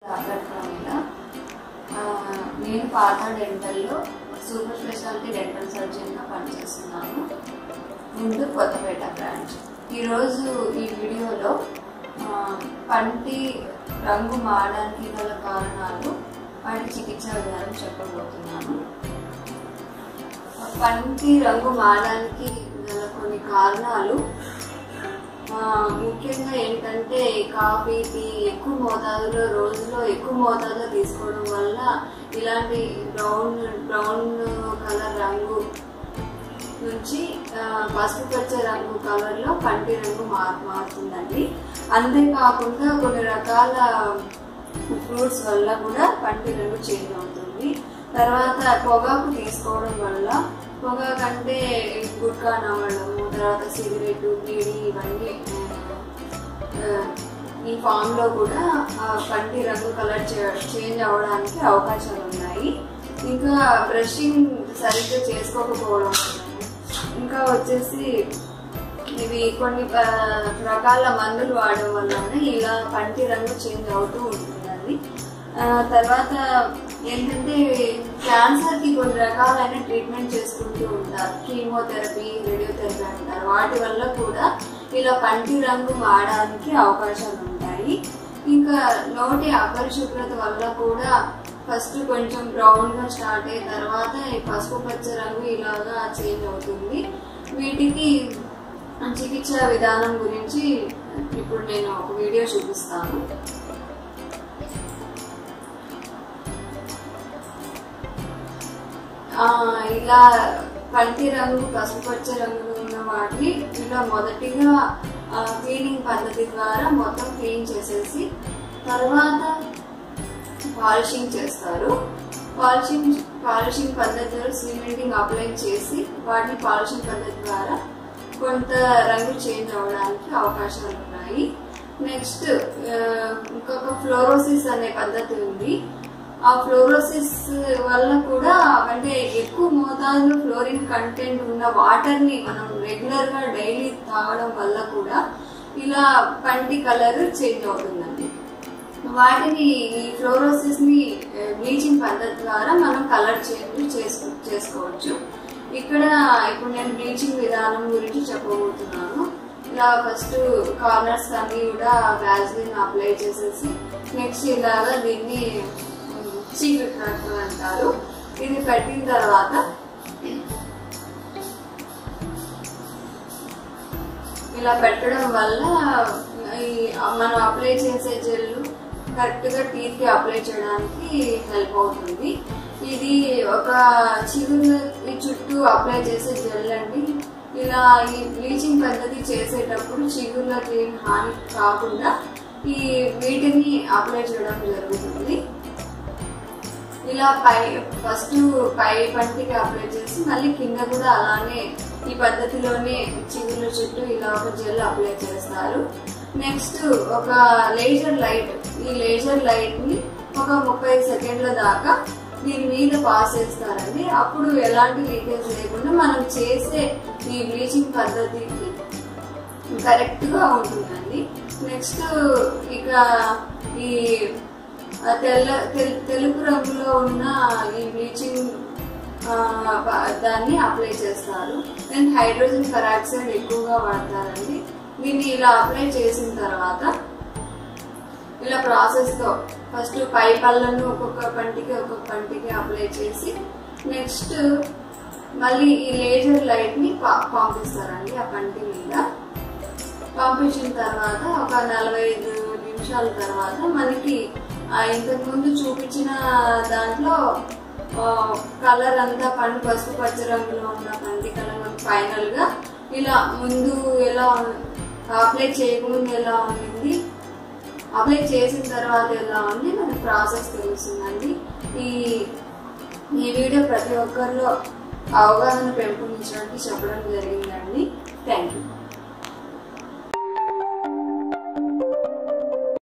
doctor Pramila ఆ, నేను పాత డెంటల్లో సూపర్ స్పెషాలిటీ డెంటల్ సర్జన్గా పనిచేస్తున్నాను ముందు కొత్తపేట బ్రాంచ్ ఈరోజు ఈ వీడియోలో ఆ, పంటి రంగు మారడానికి గల కారణాలు వాటి చికిత్స విధానం చెప్పబోతున్నాను పంటి రంగు మారడానికి గల కొన్ని కారణాలు ఆ, ముఖ్యంగా ఏంటంటే కాఫీ టీ ఎక్కువ మోతాదులో రోజులో ఎక్కువ మోతాదులో తీసుకోవడం వల్ల ఇలాంటి బ్రౌన్ బ్రౌన్ కలర్ రంగు నుంచి ఆ, పసుపు పచ్చ రంగు కలర్లో పంటి రంగు మారు మారుతుందండి అంతేకాకుండా కొన్ని రకాల ఫ్రూట్స్ వల్ల కూడా పంటి రంగు చేంజ్ అవుతుంది తర్వాత పొగాకు తీసుకోవడం వల్ల పొగాకు అంటే గుట్కా నవ్వడము తర్వాత సిగరెట్ బీడి ఇవన్నీ ఆ, ఈ ఫామ్ లో కూడా ఆ పంటి రంగు కలర్ చేంజ్ అవడానికి అవకాశాలు ఉన్నాయి ఇంకా బ్రషింగ్ సరిగ్గా చేసుకోకపోవడం వల్ల ఇంకా వచ్చేసి ఇవి కొన్ని ఆ, రకాల మందులు వాడడం వల్ల ఇలా పంటి రంగు చేంజ్ అవుతూ ఉంటుందండి ఆ, తర్వాత ఏంటంటే క్యాన్సర్ కి కొన్ని రకాలైన ట్రీట్మెంట్ చేసుకుంటూ ఉంటారు కీమోథెరపీ రేడియోథెరపీ అంటారు వాటి వల్ల కూడా ఇలా పంటి రంగు మారడానికి అవకాశాలు ఉంటాయి ఇంకా నోటి అపరిశుభ్రత వల్ల కూడా ఫస్ట్ కొంచెం బ్రౌన్ గా స్టార్ట్ అయిన తర్వాత ఈ పసుపు పచ్చ రంగు ఇలాగా చేంజ్ అవుతుంది వీటికి చికిత్స విధానం గురించి ఇప్పుడు నేను ఒక వీడియో చూపిస్తాను ఆ, ఇలా పంటి రంగు పసుపచ్చ రంగులో ఉన్న వాటిని ఇలా మొదటిగా క్లీనింగ్ పద్ధతి ద్వారా మొత్తం క్లీన్ చేసేసి తర్వాత పాలిషింగ్ చేస్తారు పాలిషింగ్ పాలిషింగ్ పద్ధతిలో సిమెంటింగ్ అప్లై చేసి వాటిని పాలిషింగ్ పద్ధతి ద్వారా కొంత రంగు చేంజ్ అవ్వడానికి అవకాశాలు ఉన్నాయి నెక్స్ట్ ఇంకొక ఫ్లోరోసిస్ అనే పద్ధతి ఉంది ఆ ఫ్లోరోసిస్ వల్ల కూడా అంటే ఎక్కువ మోతాదులో ఫ్లోరిన్ కంటెంట్ ఉన్న వాటర్ ని మనం రెగ్యులర్ గా డైలీ తాగడం వల్ల కూడా ఇలా పంటి కలర్ చేంజ్ అవుతుందండి వాటిని ఈ ఫ్లోరోసిస్ ని బ్లీచింగ్ పద్ధతి ద్వారా మనం కలర్ చేంజ్ చేసుకో చేసుకోవచ్చు ఇక్కడ ఇప్పుడు నేను బ్లీచింగ్ విధానం గురించి చెప్పబోతున్నాను ఇలా ఫస్ట్ కార్నర్స్ అన్ని కూడా వ్యాజ్లిన్ అప్లై చేసేసి నెక్స్ట్ ఇలాగా దీన్ని చీకటి కట్టు అంటారు ఇది పెట్టిన తర్వాత ఇలా పెట్టడం వల్ల ఈ మనం అప్లై చేసే జెల్లు కరెక్ట్ గా టీత్ కి అప్లై చేయడానికి హెల్ప్ అవుతుంది ఇది ఒక చిగురు చుట్టూ అప్లై చేసే జెల్ అండి ఇలా ఈ బ్లీచింగ్ పద్ధతి చేసేటప్పుడు చిగుర్లకి ఏం హాని కాకుండా ఈ వీటిని అప్లై చేయడం జరుగుతుంది ఇలా పై ఫస్ట్ పై పంటికి అప్లై చేసి మళ్ళీ కింద కూడా అలానే ఈ పద్ధతిలోనే చిగుర్ల చుట్టూ ఇలా ఒక జెల్ అప్లై చేస్తారు నెక్స్ట్ ఒక లేజర్ లైట్ ఈ లేజర్ లైట్ ని ఒక ముప్పై సెకండ్ల దాకా దీని మీద పాస్ చేస్తారండి అప్పుడు ఎలాంటి లీకేజ్ లేకుండా మనం చేసే ఈ బ్లీచింగ్ పద్ధతికి కరెక్ట్ గా ఉంటుందండి నెక్స్ట్ ఇక ఈ ఆ తెల్ల తెల్- తెలుపు రంగులో ఉన్న ఈ బ్లీచింగ్ ఆ, ప- దాన్ని అప్లై చేస్తారు అండ్ హైడ్రోజన్ పెరాక్సైడ్ ఎక్కువగా వాడతారండి దీన్ని ఇలా అప్లై చేసిన తర్వాత ఇలా ప్రాసెస్ తో ఫస్ట్ పై పళ్ళను ఒక్కొక్క పంటికి ఒక్కొక్క పంటికి అప్లై చేసి నెక్స్ట్ మళ్ళీ ఈ లేజర్ లైట్ ని ప- పంపిస్తారండి ఆ పంటి మీద పంపించిన తర్వాత ఒక నలభై ఐదు నిమిషాల తర్వాత మనకి ఆ ఇంతకు ముందు చూపించిన దాంట్లో కలర్ అంతా పండు పసుపు పచ్చ రంగులో ఉన్న పంటి కలర్ ఫైనల్ గా ఇలా ముందు ఎలా అప్లై చేయకముందు ఎలా ఉండింది అప్లై చేసిన తర్వాత ఎలా ఉంది మనకి ప్రాసెస్ తెలుస్తుందండి ఈ ఈ వీడియో ప్రతి ఒక్కరిలో అవగాహన పెంపొందించడానికి చెప్పడం జరిగిందండి థ్యాంక్ యూ